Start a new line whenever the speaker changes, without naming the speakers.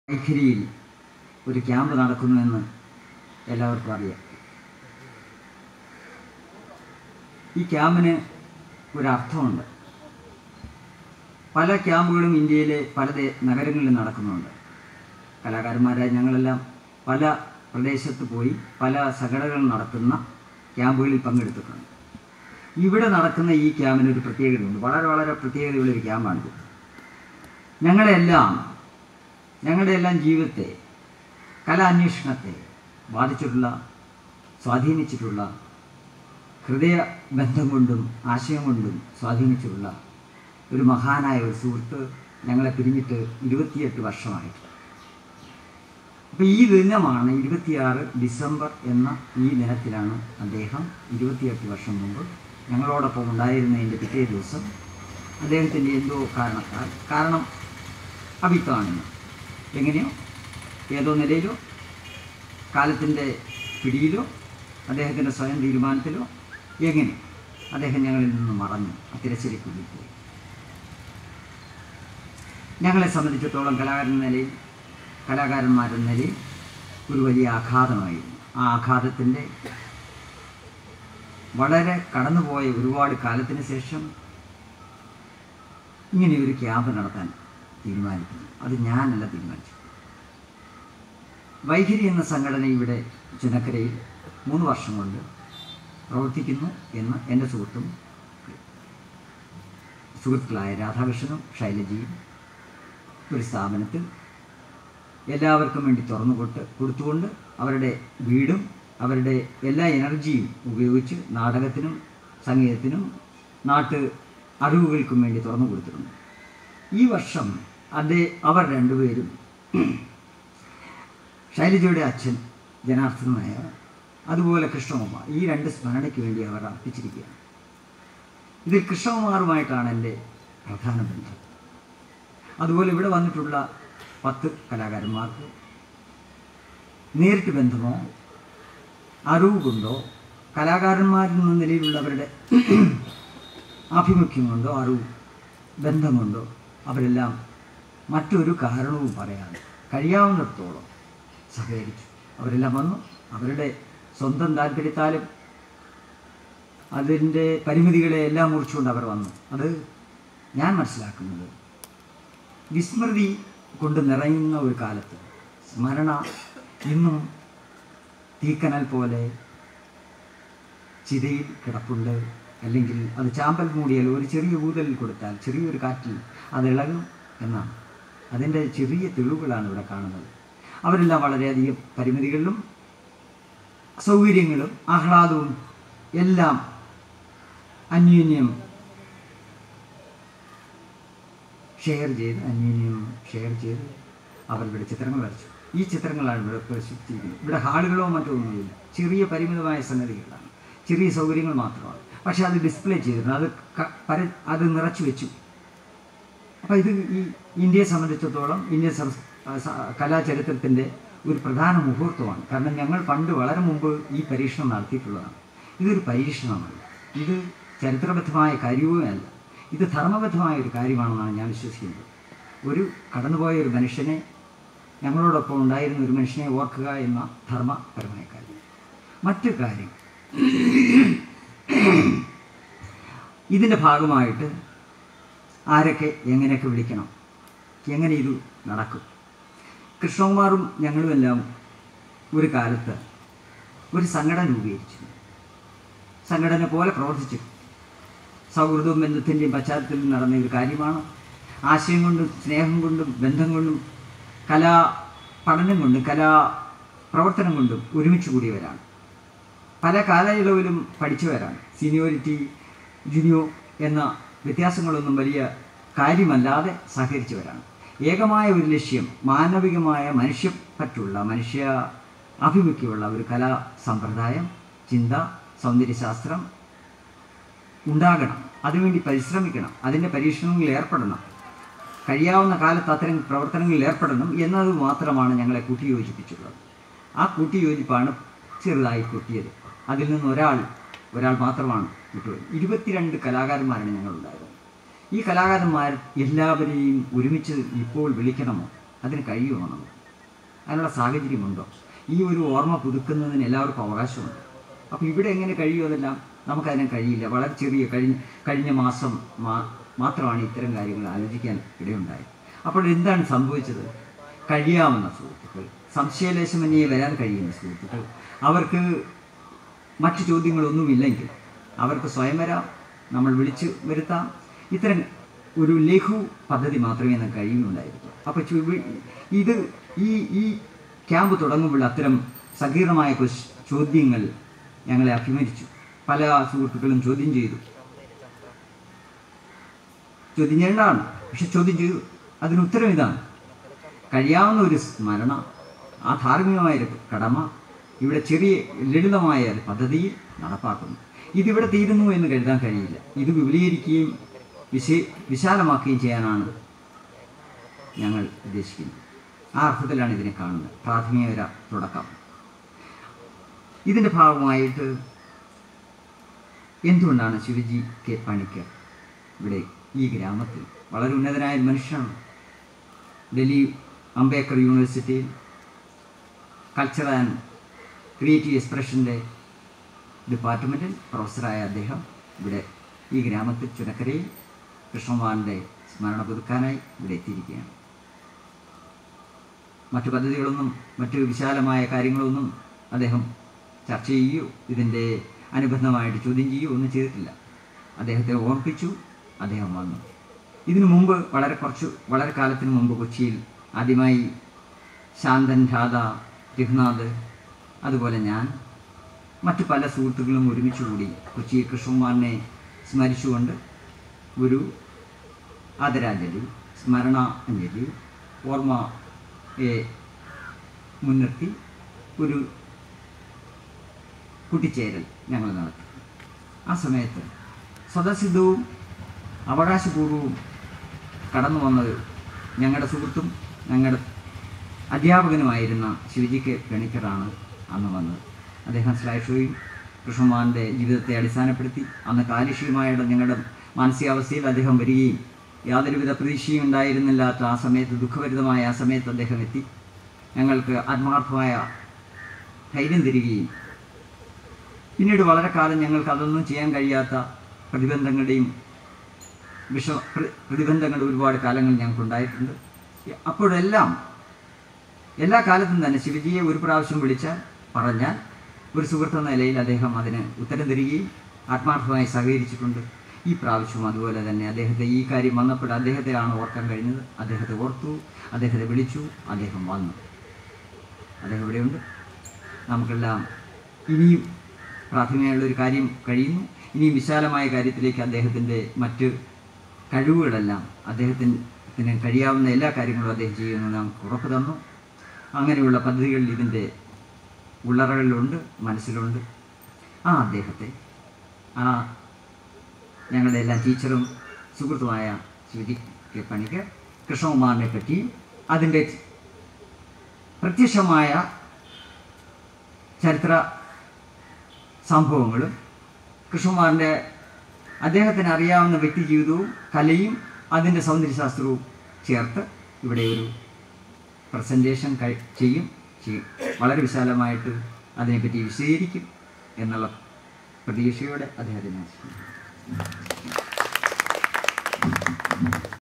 വൈഖരിയിൽ ഒരു ക്യാമ്പ് നടക്കുന്നുവെന്ന് എല്ലാവർക്കും അറിയാം ഈ ക്യാമ്പിന് ഒരർത്ഥമുണ്ട് പല ക്യാമ്പുകളും ഇന്ത്യയിലെ പല ദേ- നഗരങ്ങളിൽ നടക്കുന്നുണ്ട് കലാകാരന്മാരായ ഞങ്ങളെല്ലാം പല പ്രദേശത്ത് പോയി പല സംഘടനകൾ നടത്തുന്ന ക്യാമ്പുകളിൽ പങ്കെടുത്തിട്ടുണ്ട് ഇവിടെ നടക്കുന്ന ഈ ക്യാമ്പിന് ഒരു പ്രത്യേകതയുണ്ട് വളരെ വളരെ പ്രത്യേകതയുള്ളൊരു ക്യാമ്പാണിത് ഞങ്ങളെല്ലാം ഞങ്ങളുടെ എല്ലാം ജീവിതത്തെ കലാന്വേഷണത്തെ ബാധിച്ചിട്ടുള്ള സ്വാധീനിച്ചിട്ടുള്ള ഹൃദയ ബന്ധം കൊണ്ടും ആശയം കൊണ്ടും സ്വാധീനിച്ചിട്ടുള്ള ഒരു മഹാനായ ഒരു സുഹൃത്ത് ഞങ്ങളെ പിരിഞ്ഞിട്ട് ഇരുപത്തിയെട്ട് വർഷമായിട്ട് അപ്പോൾ ഈ ദിനമാണ് ഇരുപത്തിയാറ് ഡിസംബർ എന്ന ഈ ദിനത്തിലാണ് അദ്ദേഹം ഇരുപത്തിയെട്ട് വർഷം മുമ്പ് ഞങ്ങളോടൊപ്പം ഉണ്ടായിരുന്നതിൻ്റെ പിറ്റേ ദിവസം അദ്ദേഹത്തിൻ്റെ എന്തോ കാരണത്താൽ കാരണം അഭിത്തമാണെന്ന് എങ്ങനെയോ ഏതോ നിലയിലോ കാലത്തിൻ്റെ പിടിയിലോ അദ്ദേഹത്തിൻ്റെ സ്വയം തീരുമാനത്തിലോ എങ്ങനെ അദ്ദേഹം ഞങ്ങളിൽ നിന്ന് മറഞ്ഞു തിരച്ചിലേക്കുള്ളിൽ പോയി ഞങ്ങളെ സംബന്ധിച്ചിടത്തോളം കലാകാരൻ എന്ന നിലയിൽ കലാകാരന്മാരെന്ന നിലയിൽ ഒരു വലിയ ആഘാതമായിരുന്നു ആ ആഘാതത്തിൻ്റെ വളരെ കടന്നുപോയ ഒരുപാട് കാലത്തിന് ശേഷം ഇങ്ങനെ ഒരു ക്യാമ്പ് നടത്താൻ തീരുമാനിക്കുന്നു അത് ഞാനല്ല തീരുമാനിച്ചു വൈഖരി എന്ന സംഘടന ഇവിടെ ചുനക്കരയിൽ മൂന്ന് വർഷം കൊണ്ട് പ്രവർത്തിക്കുന്നു എന്ന് എൻ്റെ സുഹൃത്തും സുഹൃത്തുക്കളായ രാധാകൃഷ്ണനും ശൈലജയും ഒരു സ്ഥാപനത്തിൽ എല്ലാവർക്കും വേണ്ടി തുറന്നു കൊടുത്ത് കൊടുത്തുകൊണ്ട് അവരുടെ വീടും അവരുടെ എല്ലാ എനർജിയും ഉപയോഗിച്ച് നാടകത്തിനും സംഗീതത്തിനും നാട്ട് അറിവുകൾക്കും വേണ്ടി തുറന്നു കൊടുത്തിട്ടുണ്ട് ഈ വർഷം അതേ അവർ രണ്ടുപേരും ശൈലജയുടെ അച്ഛൻ ജനാർദ്ദൻ നായർ അതുപോലെ കൃഷ്ണകുമാർ ഈ രണ്ട് സ്മരണയ്ക്ക് വേണ്ടി അവർ അർപ്പിച്ചിരിക്കുകയാണ് ഇതിൽ കൃഷ്ണകുമാറുമായിട്ടാണ് എൻ്റെ പ്രധാന ബന്ധം അതുപോലെ ഇവിടെ വന്നിട്ടുള്ള പത്ത് കലാകാരന്മാർക്ക് നേരിട്ട് ബന്ധമോ അറിവ് കൊണ്ടോ കലാകാരന്മാരെന്ന നിലയിലുള്ളവരുടെ ആഭിമുഖ്യം കൊണ്ടോ അറിവ് ബന്ധം കൊണ്ടോ അവരെല്ലാം മറ്റൊരു കാരണവും പറയാതെ കഴിയാവുന്നിടത്തോളം സഹകരിച്ചു അവരെല്ലാം വന്നു അവരുടെ സ്വന്തം താല്പര്യത്താലും അതിൻ്റെ പരിമിതികളെ എല്ലാം മുറിച്ചുകൊണ്ട് അവർ വന്നു അത് ഞാൻ മനസ്സിലാക്കുന്നത് വിസ്മൃതി കൊണ്ട് നിറയുന്ന ഒരു കാലത്ത് സ്മരണ ഇന്നും തീക്കനൽ പോലെ ചിതയിൽ കിടപ്പുണ്ട് അല്ലെങ്കിൽ അത് ചാമ്പൽ മൂടിയാൽ ഒരു ചെറിയ ഊതൽ കൊടുത്താൽ ചെറിയൊരു കാറ്റിൽ അത് ഇളകും എന്നാണ് അതിൻ്റെ ചെറിയ തെളിവുകളാണ് ഇവിടെ കാണുന്നത് അവരെല്ലാം വളരെയധികം പരിമിതികളിലും സൗകര്യങ്ങളും ആഹ്ലാദവും എല്ലാം അന്യോന്യം ഷെയർ ചെയ്ത് അന്യോന്യം ഷെയർ ചെയ്ത് അവരുടെ ചിത്രങ്ങൾ വരച്ചു ഈ ചിത്രങ്ങളാണ് ഇവിടെ പ്രദർശിപ്പിച്ചിരിക്കുന്നത് ഇവിടെ ഹാളുകളോ മറ്റോ ഒന്നുമില്ല ചെറിയ പരിമിതമായ സംഗതികളാണ് ചെറിയ സൗകര്യങ്ങൾ മാത്രമാണ് പക്ഷെ അത് ഡിസ്പ്ലേ ചെയ്തിട്ടുണ്ട് അത് ക- പര അത് നിറച്ചു വെച്ചു അപ്പോൾ ഇത് ഈ ഇന്ത്യയെ സംബന്ധിച്ചിടത്തോളം ഇന്ത്യൻ സംസ് സ- കലാചരിത്രത്തിൻ്റെ ഒരു പ്രധാന മുഹൂർത്തമാണ് കാരണം ഞങ്ങൾ പണ്ട് വളരെ മുമ്പ് ഈ പരീക്ഷണം നടത്തിയിട്ടുള്ളതാണ് ഇതൊരു പരീക്ഷണമല്ല ഇത് ചരിത്രബദ്ധമായ കാര്യവുമേ അല്ല ഇത് ധർമ്മബദ്ധമായ ഒരു കാര്യമാണെന്നാണ് ഞാൻ വിശ്വസിക്കുന്നത് ഒരു കടന്നുപോയ ഒരു മനുഷ്യനെ ഞങ്ങളോടൊപ്പം ഉണ്ടായിരുന്ന ഒരു മനുഷ്യനെ ഓർക്കുക എന്ന ധർമ്മപരമായ കാര്യം മറ്റു കാര്യം ഇതിൻ്റെ ഭാഗമായിട്ട് ആരൊക്കെ എങ്ങനെയൊക്കെ വിളിക്കണം എങ്ങനെ ഇത് നടക്കും കൃഷ്ണകുമാറും ഞങ്ങളുമെല്ലാം ഒരു കാലത്ത് ഒരു സംഘടന രൂപീകരിച്ചു സംഘടന പോലെ പ്രവർത്തിച്ചു സൗഹൃദവും ബന്ധത്തിൻ്റെയും പശ്ചാത്തലത്തിൽ നടന്ന ഒരു കാര്യമാണ് ആശയം കൊണ്ടും സ്നേഹം കൊണ്ടും ബന്ധം കൊണ്ടും കലാ പഠനം കൊണ്ടും കലാ പ്രവർത്തനം കൊണ്ടും ഒരുമിച്ച് കൂടിയവരാണ് പല കാലയളവിലും പഠിച്ചവരാണ് സീനിയോറിറ്റി ജൂനിയോ എന്ന വ്യത്യാസങ്ങളൊന്നും വലിയ കാര്യമല്ലാതെ സഹകരിച്ചവരാണ് ഏകമായ ഒരു ലക്ഷ്യം മാനവികമായ മനുഷ്യപ്പറ്റുള്ള മനുഷ്യ ആഭിമുഖ്യമുള്ള ഒരു കലാ സമ്പ്രദായം ചിന്ത സൗന്ദര്യശാസ്ത്രം ഉണ്ടാകണം അതിനുവേണ്ടി പരിശ്രമിക്കണം അതിൻ്റെ പരീക്ഷണങ്ങളിൽ ഏർപ്പെടണം കഴിയാവുന്ന കാലത്ത് അത്തരം പ്രവർത്തനങ്ങളിൽ ഏർപ്പെടണം എന്നത് മാത്രമാണ് ഞങ്ങളെ കൂട്ടിയോജിപ്പിച്ചുള്ളത് ആ കൂട്ടിയോജിപ്പാണ് ചെറുതായി കൊട്ടിയത് അതിൽ നിന്ന് ഒരാൾ ഒരാൾ മാത്രമാണ് വിട്ടുപോയത് ഇരുപത്തിരണ്ട് കലാകാരന്മാരാണ് ഞങ്ങളുണ്ടായത് ഈ കലാകാരന്മാർ എല്ലാവരെയും ഒരുമിച്ച് ഇപ്പോൾ വിളിക്കണമോ അതിന് കഴിയുമോ നമുക്ക് അതിനുള്ള സാഹചര്യമുണ്ടോ ഈ ഒരു ഓർമ്മ പുതുക്കുന്നതിന് എല്ലാവർക്കും അവകാശമുണ്ട് അപ്പോൾ ഇവിടെ എങ്ങനെ കഴിയും അതെല്ലാം നമുക്കതിനെ കഴിയില്ല വളരെ ചെറിയ കഴിഞ്ഞ കഴിഞ്ഞ മാസം മാ മാത്രമാണ് ഇത്തരം കാര്യങ്ങൾ ആലോചിക്കാൻ ഇടയുണ്ടായത് അപ്പോൾ എന്താണ് സംഭവിച്ചത് കഴിയാവുന്ന സുഹൃത്തുക്കൾ സംശയലേശമന്യേ വരാൻ കഴിയുന്ന സുഹൃത്തുക്കൾ അവർക്ക് മറ്റു ചോദ്യങ്ങളൊന്നുമില്ലെങ്കിൽ അവർക്ക് സ്വയം വരാം നമ്മൾ വിളിച്ച് വരുത്താം ഇത്തരം ഒരു ലഘു പദ്ധതി മാത്രമേ നമുക്ക് കഴിയുന്നുണ്ടായിരുന്നു അപ്പോൾ ചു- വി- ഇത് ഈ ഈ ക്യാമ്പ് തുടങ്ങുമ്പോൾ അത്തരം സങ്കീർണമായ ക്വസ് ചോദ്യങ്ങൾ ഞങ്ങളെ അഭിമുഖിച്ചു പല സുഹൃത്തുക്കളും ചോദ്യം ചെയ്തു ചോദ്യം ചെയ്യേണ്ടതാണ് പക്ഷെ ചോദ്യം ചെയ്തു അതിന് ഉത്തരം ഇതാണ് കഴിയാവുന്ന ഒരു സ്മരണ ആ ധാർമ്മികമായ ഒരു കടമ ഇവിടെ ചെറിയ ലളിതമായ ഒരു പദ്ധതിയിൽ നടപ്പാക്കുന്നു ഇതിവിടെ തീരുന്നു എന്ന് കരുതാൻ കഴിയില്ല ഇത് വിപുലീകരിക്കുകയും വിശ വിശാലമാക്കുകയും ചെയ്യാനാണ് ഞങ്ങൾ ഉദ്ദേശിക്കുന്നത് ആ അർത്ഥത്തിലാണ് ഇതിനെ കാണുന്നത് പ്രാഥമിക ഒരു തുടക്കം ഇതിൻ്റെ ഭാഗമായിട്ട് എന്തുകൊണ്ടാണ് ശിവജി കെ പണിക്കർ ഇവിടെ ഈ ഗ്രാമത്തിൽ വളരെ ഉന്നതനായ ഒരു മനുഷ്യനാണ് ഡൽഹി അംബേദ്കർ യൂണിവേഴ്സിറ്റിയിൽ കൾച്ചർ ആൻഡ് ക്രിയേറ്റീവ് എക്സ്പ്രഷൻ്റെ ഡിപ്പാർട്ട്മെൻറ്റിൽ പ്രൊഫസറായ അദ്ദേഹം ഇവിടെ ഈ ഗ്രാമത്തിൽ ചുനക്കരയിൽ കൃഷ്ണകുമാറിൻ്റെ സ്മരണ പുതുക്കാനായി ഇവിടെ എത്തിയിരിക്കുകയാണ് മറ്റു പദ്ധതികളൊന്നും മറ്റു വിശാലമായ കാര്യങ്ങളൊന്നും അദ്ദേഹം ചർച്ച ചെയ്യുകയോ ഇതിൻ്റെ അനുബന്ധമായിട്ട് ചോദ്യം ചെയ്യുകയോ ഒന്നും ചെയ്തിട്ടില്ല അദ്ദേഹത്തെ ഓർപ്പിച്ചു അദ്ദേഹം വന്നു ഇതിനു മുമ്പ് വളരെ കുറച്ച് വളരെ കാലത്തിന് മുമ്പ് കൊച്ചിയിൽ ആദ്യമായി ശാന്തൻ രാധ രഘുനാഥ് അതുപോലെ ഞാൻ മറ്റു പല സുഹൃത്തുക്കളും ഒരുമിച്ച് കൂടി കൊച്ചി കൃഷ്ണകുമാറിനെ സ്മരിച്ചുകൊണ്ട് ഒരു ആദരാഞ്ജലി സ്മരണ അഞ്ജലി ഓർമ്മയെ മുൻനിർത്തി ഒരു കൂട്ടിച്ചേരൽ ഞങ്ങൾ നടത്തി ആ സമയത്ത് സ്വതസിദ്ധവും അവകാശപൂർവവും കടന്നു വന്നത് ഞങ്ങളുടെ സുഹൃത്തും ഞങ്ങളുടെ അധ്യാപകനുമായിരുന്ന ശിവജി കെ ഗണിക്കറാണ് അന്ന് വന്നത് അദ്ദേഹം സ്ലൈഡ് ഷോയും കൃഷ്ണകുമാറിൻ്റെ ജീവിതത്തെ അടിസ്ഥാനപ്പെടുത്തി അന്ന് കാലുഷ്യമായ ഞങ്ങളുടെ മാനസികാവസ്ഥയിൽ അദ്ദേഹം വരികയും യാതൊരുവിധ പ്രതീക്ഷയും ഉണ്ടായിരുന്നില്ലാത്ത ആ സമയത്ത് ദുഃഖഭരിതമായ ആ സമയത്ത് അദ്ദേഹം എത്തി ഞങ്ങൾക്ക് ആത്മാർത്ഥമായ ധൈര്യം തരികയും പിന്നീട് വളരെ കാലം ഞങ്ങൾക്ക് അതൊന്നും ചെയ്യാൻ കഴിയാത്ത പ്രതിബന്ധങ്ങളുടെയും വിഷ പ്ര- പ്രതിബന്ധങ്ങൾ ഒരുപാട് കാലങ്ങൾ ഞങ്ങൾക്കുണ്ടായിട്ടുണ്ട് അപ്പോഴെല്ലാം എല്ലാ കാലത്തും തന്നെ ശിവജിയെ ഒരു പ്രാവശ്യം വിളിച്ചാൽ പറഞ്ഞാൽ ഒരു സുഹൃത്ത് എന്ന നിലയിൽ അദ്ദേഹം അതിന് ഉത്തരം തരികയും ആത്മാർത്ഥമായി സഹകരിച്ചിട്ടുണ്ട് ഈ പ്രാവശ്യവും അതുപോലെ തന്നെ അദ്ദേഹത്തെ ഈ കാര്യം വന്നപ്പോൾ അദ്ദേഹത്തെയാണ് ഓർക്കാൻ കഴിഞ്ഞത് അദ്ദേഹത്തെ ഓർത്തു അദ്ദേഹത്തെ വിളിച്ചു അദ്ദേഹം വന്നു അദ്ദേഹം ഇവിടെയുണ്ട് നമുക്കെല്ലാം ഇനിയും പ്രാഥമികമായുള്ള ഒരു കാര്യം കഴിയുന്നു ഇനിയും വിശാലമായ കാര്യത്തിലേക്ക് അദ്ദേഹത്തിൻ്റെ മറ്റ് കഴിവുകളെല്ലാം അദ്ദേഹത്തിന് കഴിയാവുന്ന എല്ലാ കാര്യങ്ങളും അദ്ദേഹം ചെയ്യുമെന്ന് നമുക്ക് ഉറപ്പ് തന്നു അങ്ങനെയുള്ള പദ്ധതികൾ ഇതിൻ്റെ ഉള്ളറകളിലുണ്ട് മനസ്സിലുണ്ട് ആ അദ്ദേഹത്തെ ആ ഞങ്ങളുടെ എല്ലാ ടീച്ചറും സുഹൃത്തുമായ ശിവജി കെ പണിക്കർ കൃഷ്ണകുമാറിനെ പറ്റിയും അതിൻ്റെ പ്രത്യക്ഷമായ ചരിത്ര സംഭവങ്ങളും കൃഷ്ണകുമാറിൻ്റെ അദ്ദേഹത്തിന് അറിയാവുന്ന വ്യക്തി ജീവിതവും കലയും അതിൻ്റെ സൗന്ദര്യശാസ്ത്രവും ചേർത്ത് ഇവിടെ ഒരു പ്രസൻറ്റേഷൻ കഴി ചെയ്യും ചെയ്യും വളരെ വിശാലമായിട്ട് അതിനെപ്പറ്റി വിശദീകരിക്കും എന്നുള്ള പ്രതീക്ഷയോടെ അദ്ദേഹത്തെ ഞാൻ സ്നേഹിക്കുന്നു.